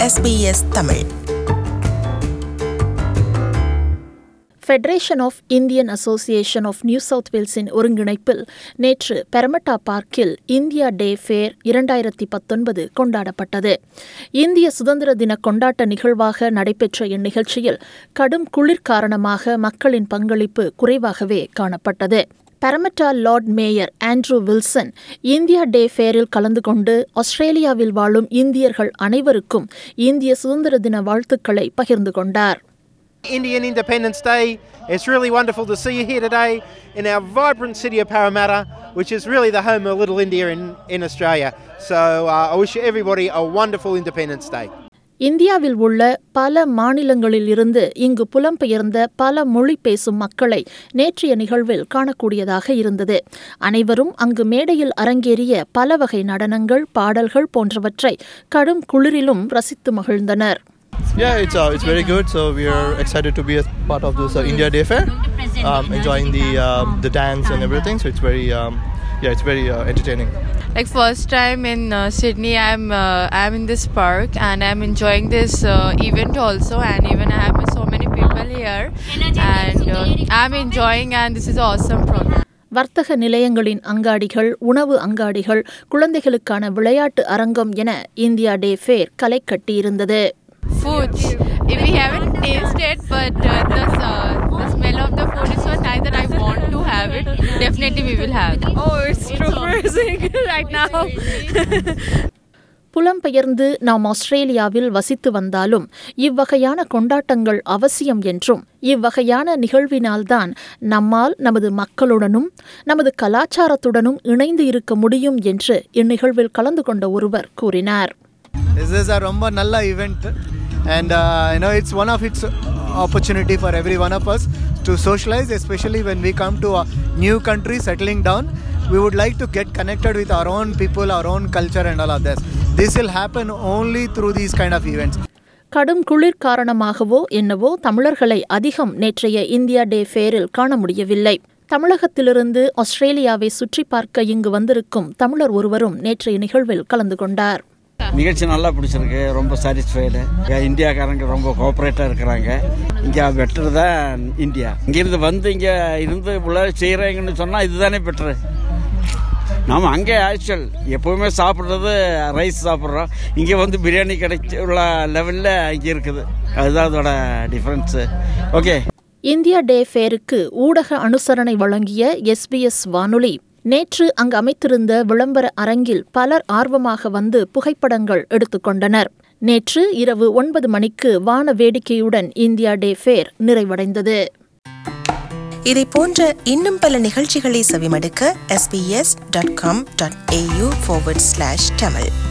SBS Tamil federation of Indian association of New South வேல்ஸின் ஒருங்கிணைப்பில் நேற்று பெரமட்டா பார்க்கில் இந்தியா டே ஃபேர் இரண்டாயிரத்தி பத்தொன்பது கொண்டாடப்பட்டது இந்திய சுதந்திர தின கொண்டாட்ட நிகழ்வாக நடைபெற்ற இந்நிகழ்ச்சியில் கடும் குளிர் காரணமாக மக்களின் பங்களிப்பு குறைவாகவே காணப்பட்டது Parramatta lord mayor Andrew Wilson India day ஃபேரில் கலந்து கொண்டு ஆஸ்திரேலியாவில் வாழும் இந்தியர்கள் அனைவருக்கும் இந்திய சுதந்திர தின வாழ்த்துக்களை பகிர்ந்து கொண்டார் Indian Independence Day. It's really wonderful to see you here today in our vibrant city of Parramatta, which is really the home of Little India in, in Australia. So uh, I wish everybody a wonderful Independence Day. இந்தியாவில் உள்ள பல மாநிலங்களில் இருந்து இங்கு புலம்பெயர்ந்த பல மொழி பேசும் மக்களை நேற்றைய நிகழ்வில் காணக்கூடியதாக இருந்தது அனைவரும் அங்கு மேடையில் அரங்கேறிய பல வகை நடனங்கள் பாடல்கள் போன்றவற்றை கடும் குளிரிலும் ரசித்து மகிழ்ந்தனர் Yeah, it's uh, it's very good. So we are excited to be a part of this uh, India Day Fair, um, enjoying the um, the dance and everything. So it's very um, yeah, it's very uh, entertaining. like first time in uh, sydney i'm uh, i'm in this park and i'm enjoying this uh, event also and even i have met so many people here and uh, i'm enjoying and this is an awesome program வர்த்தக நிலையங்களின் அங்காடிகள் உணவு அங்காடிகள் குழந்தைகளுக்கான விளையாட்டு அரங்கம் என India டே fair களை கட்டியிருந்தது food if we haven't tasted but uh, the, uh, the smell of the food is so nice that i want to have it definitely we will have it. oh it's too freezing right now புலம்பெயர்ந்து நாம் ஆஸ்திரேலியாவில் வசித்து வந்தாலும் இவ்வகையான கொண்டாட்டங்கள் அவசியம் என்றும் இவ்வகையான நிகழ்வினால்தான் நம்மால் நமது மக்களுடனும் நமது கலாச்சாரத்துடனும் இணைந்து இருக்க முடியும் என்று இந்நிகழ்வில் கலந்து கொண்ட ஒருவர் கூறினார் This is a ரொம்ப நல்ல event and uh, you know it's one of its opportunity for every one of us to socialize especially when we come to a new country settling down we would like to get connected with our own people our own culture and all of this this will happen only through these kind of events கடும் குளிர் காரணமாகவோ என்னவோ தமிழர்களை அதிகம் நேற்றைய India day ஃபேரில் காண முடியவில்லை தமிழகத்திலிருந்து ஆஸ்திரேலியாவை சுற்றி பார்க்க இங்கு வந்திருக்கும் தமிழர் ஒருவரும் நேற்றைய நிகழ்வில் கலந்து கொண்டார் நிகழ்ச்சி நல்லா பிடிச்சிருக்கு ரொம்ப சாட்டிஸ்ஃபைடு இந்தியாக்காரங்க ரொம்ப கோஆப்ரேட்டாக இருக்கிறாங்க இங்கே பெட்டர் தான் இந்தியா இங்கேருந்து வந்து இங்கே இருந்து இவ்வளோ செய்கிறாங்கன்னு சொன்னால் இதுதானே பெட்ரு நாம் அங்கே ஆக்சுவல் எப்போவுமே சாப்பிட்றது ரைஸ் சாப்பிட்றோம் இங்கே வந்து பிரியாணி கிடைச்சி உள்ள லெவலில் இங்கே இருக்குது அதுதான் அதோட டிஃப்ரென்ஸு ஓகே இந்தியா டே ஃபேருக்கு ஊடக அனுசரணை வழங்கிய எஸ்பிஎஸ் வானொலி நேற்று அங்கு அமைத்திருந்த விளம்பர அரங்கில் பலர் ஆர்வமாக வந்து புகைப்படங்கள் எடுத்துக்கொண்டனர் நேற்று இரவு ஒன்பது மணிக்கு வான வேடிக்கையுடன் இந்தியா டே ஃபேர் நிறைவடைந்தது இதை போன்ற இன்னும் பல நிகழ்ச்சிகளை செவிமடுக்க sbs.com.au forward slash tamil